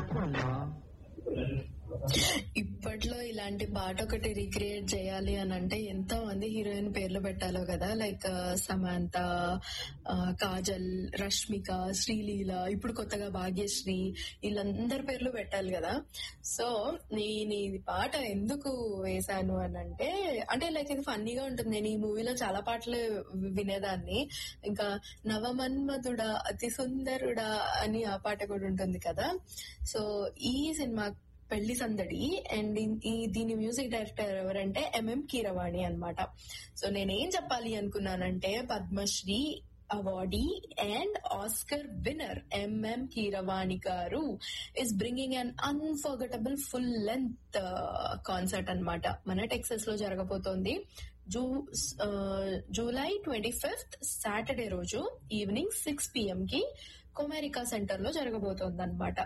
చెప్పమ్మా ఇప్పట్లో ఇలాంటి పాట ఒకటి రీక్రియేట్ చేయాలి అని అంటే ఎంతో మంది హీరోయిన్ పేర్లు పెట్టాలో కదా లైక్ సమాంత ఆ, కాజల్ రష్మిక శ్రీలీల ఇప్పుడు కొత్తగా భాగ్యశ్రీ వీళ్ళందరి పేర్లు పెట్టాలి కదా సో నేను ఈ పాట ఎందుకు వేశాను అని అంటే అంటే లైక్ ఇది ఫన్నీగా ఉంటుంది నేను ఈ మూవీలో చాలా పాటలు వినేదాన్ని ఇంకా నవమన్మధుడా అతి సుందరుడా అని ఆ పాట కూడా ఉంటుంది కదా సో ఈ సినిమా పెళ్లి సందడి అండ్ ఈ దీని మ్యూజిక్ డైరెక్టర్ ఎవరంటే ఎంఎం కీరవాణి అన్నమాట సో నేనేం చెప్పాలి అనుకున్నానంటే Padmashri awardee and Oscar winner MM Keeravani garu is bringing an unforgettable full length concert అన్నమాట మన టెక్సస్ లో జరగబోతోంది జూ ఆ, జూలై ట్వంటీ ఫిఫ్త్ సాటర్డే రోజు ఈవినింగ్ సిక్స్ పిఎం కి కొమెరికా సెంటర్ లో జరగబోతోంది అనమాట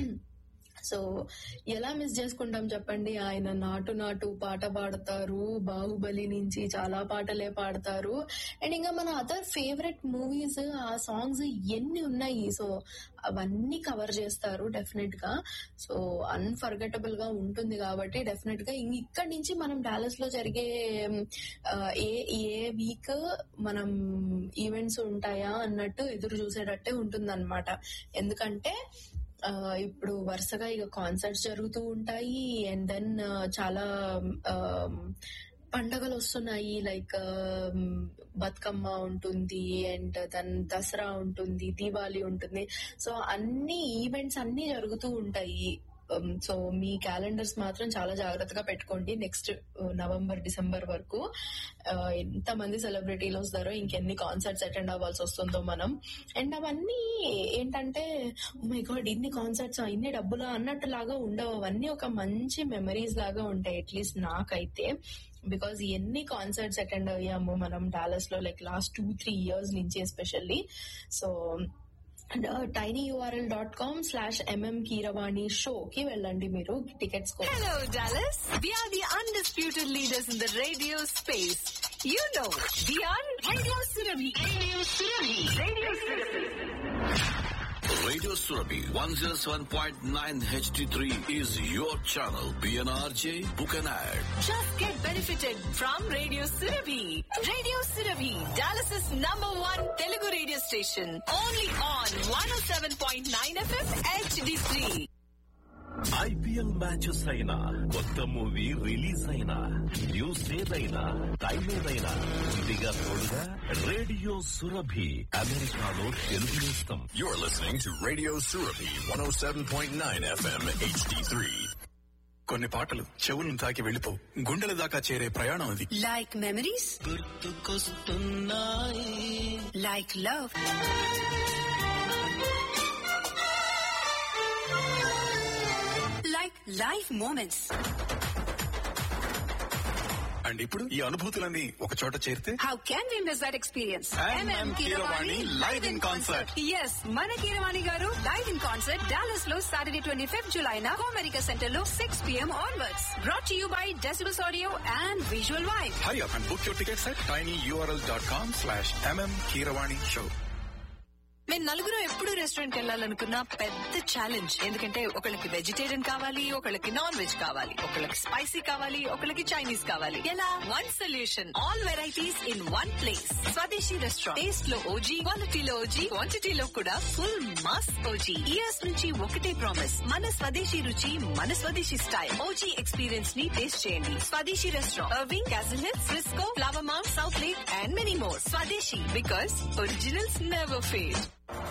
సో ఎలా మిస్ చేసుకుంటాం చెప్పండి ఆయన నాటు నాటు పాట పాడతారు బాహుబలి నుంచి చాలా పాటలే పాడతారు అండ్ ఇంకా మన అదర్ ఫేవరెట్ మూవీస్ ఆ సాంగ్స్ ఎన్ని ఉన్నాయి సో అవన్నీ కవర్ చేస్తారు డెఫినెట్ గా సో అన్ఫర్గటబుల్ గా ఉంటుంది కాబట్టి డెఫినెట్ గా ఇంక ఇక్కడి నుంచి మనం డాలస్ లో జరిగే ఆ, ఏ ఏ వీక్ మనం ఈవెంట్స్ ఉంటాయా అన్నట్టు ఎదురు చూసేటట్టే ఉంటుందన్నమాట ఎందుకంటే ఆ, ఇప్పుడు వరుసగా ఇక కాన్సర్ట్స్ జరుగుతూ ఉంటాయి అండ్ దెన్ చాలా ఆ, పండగలు వస్తున్నాయి లైక్ బతుకమ్మ ఉంటుంది అండ్ దెన్ దసరా ఉంటుంది దీవాలి ఉంటుంది సో అన్ని ఈవెంట్స్ అన్ని జరుగుతూ ఉంటాయి సో మీ క్యాలెండర్స్ మాత్రం చాలా జాగ్రత్తగా పెట్టుకోండి నెక్స్ట్ నవంబర్ డిసెంబర్ వరకు ఆ, ఎంత మంది సెలబ్రిటీలు వస్తారో ఇంకెన్ని కాన్సర్ట్స్ అటెండ్ అవ్వాల్సి వస్తుందో మనం అండ్ అవన్నీ ఏంటంటే మై గాడ్ ఇన్ని కాన్సర్ట్స్ ఇన్ని డబ్బులా అన్నట్టు లాగా ఉండవు అవన్నీ ఒక మంచి మెమరీస్ లాగా ఉంటాయి అట్లీస్ట్ నాకైతే బికాజ్ ఎన్ని కాన్సర్ట్స్ అటెండ్ అయ్యాము మనం డాలస్ లో like last two three years నుంచి especially so tiny URL dot com slash MM Keeravani show కి వెళ్ళండి మీరు టికెట్స్ కోసం Hello, Dallas. We are the undisputed leaders in the radio space. You know, we are Radio Surabhi. Radio Surabhi. Radio Surabhi. Radio Surabhi 107.9 HD3 is your channel. PNRJ, book an ad. Just get benefited from Radio Surabhi. Radio Surabhi, Dallas's number one Telugu radio station. Only on 107.9 FM HD3. IPL matches అయినా కొత్త movie release అయినా news ఏదైనా time ఏదైనా ఇదిగా తోడుగా radio Surabhi అమెరికాలో తెలుగు నేస్తం You're listening to Radio Surabhi 107.9 FM HD3. కొన్ని పాటలు చెవులను తాకి వెళ్ళిపో గుండెల దాకా చేరే ప్రయాణం అది Like memories? Like love? Like life moments. And ఇప్పుడు ఈ అనుభూతులన్నీ ఒక చోట చేరితే How can we miss that experience? MM Keeravani live in concert. Yes మన Keeravani garu live in concert Dallas లో సాటర్డే ట్వంటీ ఫిఫ్త్ జులై నా కోమెరికా సెంటర్ లో six PM onwards brought you by Decibels audio and visual wife hurry up and book your tickets at tiny URL dot com slash MM Keeravani show మేము నలుగురు ఎప్పుడు restaurant వెళ్ళాలనుకున్న పెద్ద challenge ఎందుకంటే ఒకళ్ళకి vegetarian కావాలి ఒకళ్ళకి నాన్ వెజ్ కావాలి ఒకళ్ళకి స్పైసీ కావాలి ఒకళ్ళకి చైనీస్ కావాలి ఎలా one solution all varieties in one place Swadeshi restaurant taste లో ఓజీ క్వాలిటీలో ఓజీ క్వాంటిటీలో కూడా ఫుల్ మాస్ ఓజీ ఇయర్స్ నుంచి ఒకటే ప్రామిస్ మన స్వదేశీ రుచి మన స్వదేశీ స్టైల్ ఓజీ ఎక్స్పీరియన్స్ ని టేస్ట్ చేయండి Swadeshi restaurant Irving Castle Hills Frisco Flower Mound Southlake and many more Swadeshi because originals never fail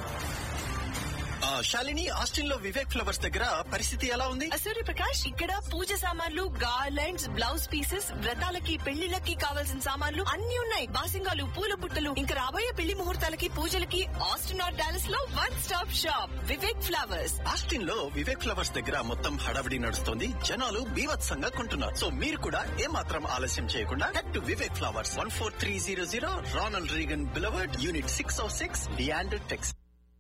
Shalini Austin లో వివేక్ ఫ్లవర్స్ దగ్గర పరిస్థితి ఎలా ఉంది సూర్యప్రకాష్ ఇక్కడ పూజ సామాన్లు గార్లెండ్స్ బ్లౌజ్ పీసెస్ వ్రతాలకి పెళ్లిళ్ళకి కావాల్సిన సామాన్లు అన్ని ఉన్నాయి బాసింగాలు పూల బుట్టలు ఇంకా రాబోయే పెళ్లి ముహూర్తాలకి పూజలకి ఆస్టిన్ ఆర్ డాలస్ లో one stop shop Vivek Flowers Austin లో వివేక్ ఫ్లవర్స్ దగ్గర మొత్తం హడావిడి నడుస్తుంది జనాలు బీభత్సంగా కొంటున్నారు సో మీరు కూడా ఏమాత్రం ఆలస్యం చేయకుండా head to Vivek Flowers one four three zero zero Ronald Reagan Boulevard unit six O six Leander Tex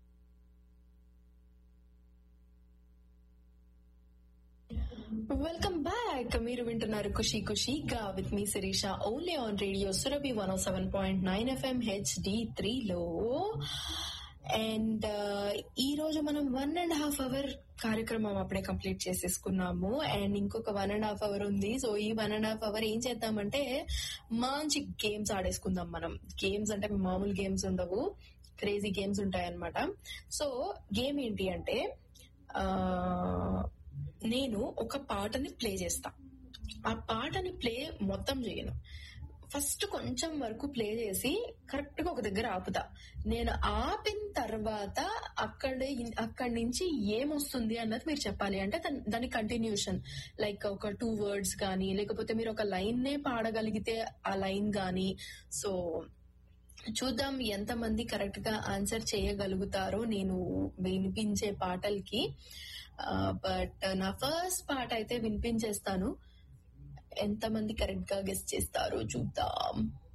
welcome back మీరు వింటున్నారు ఖుషి ఖుషిగా with me Sirisha only on radio Surabhi one seven point nine FM HD త్రీలో and ఈ రోజు మనం one and half hour కార్యక్రమం అప్పుడే complete చేసేసుకున్నాము అండ్ ఇంకొక వన్ అండ్ హాఫ్ అవర్ ఉంది సో ఈ వన్ అండ్ హాఫ్ అవర్ ఏం చేద్దామంటే మంచి గేమ్స్ ఆడేసుకుందాం మనం గేమ్స్ అంటే మామూలు గేమ్స్ ఉండవు క్రేజీ గేమ్స్ ఉంటాయన్నమాట సో గేమ్ ఏంటి అంటే ఆ నేను ఒక పాటని ప్లే చేస్తా ఆ పాటని ప్లే మొత్తం చేయను ఫస్ట్ కొంచెం వరకు ప్లే చేసి కరెక్ట్ గా ఒక దగ్గర ఆపుతా నేను ఆపిన తర్వాత అక్కడ అక్కడి నుంచి ఏమొస్తుంది అన్నది మీరు చెప్పాలి అంటే దాని- దాని కంటిన్యూషన్ లైక్ ఒక టూ వర్డ్స్ కానీ లేకపోతే మీరు ఒక లైన్ నే పాడగలిగితే ఆ లైన్ గానీ సో చూద్దాం ఎంతమంది కరెక్ట్ గా ఆన్సర్ చేయగలుగుతారో నేను వినిపించే పాటలకి బట్ నా ఫస్ట్ పాట అయితే వినిపించేస్తాను ఎంతమంది కరెక్ట్ గా గెస్ట్ చేస్తారో చూద్దాం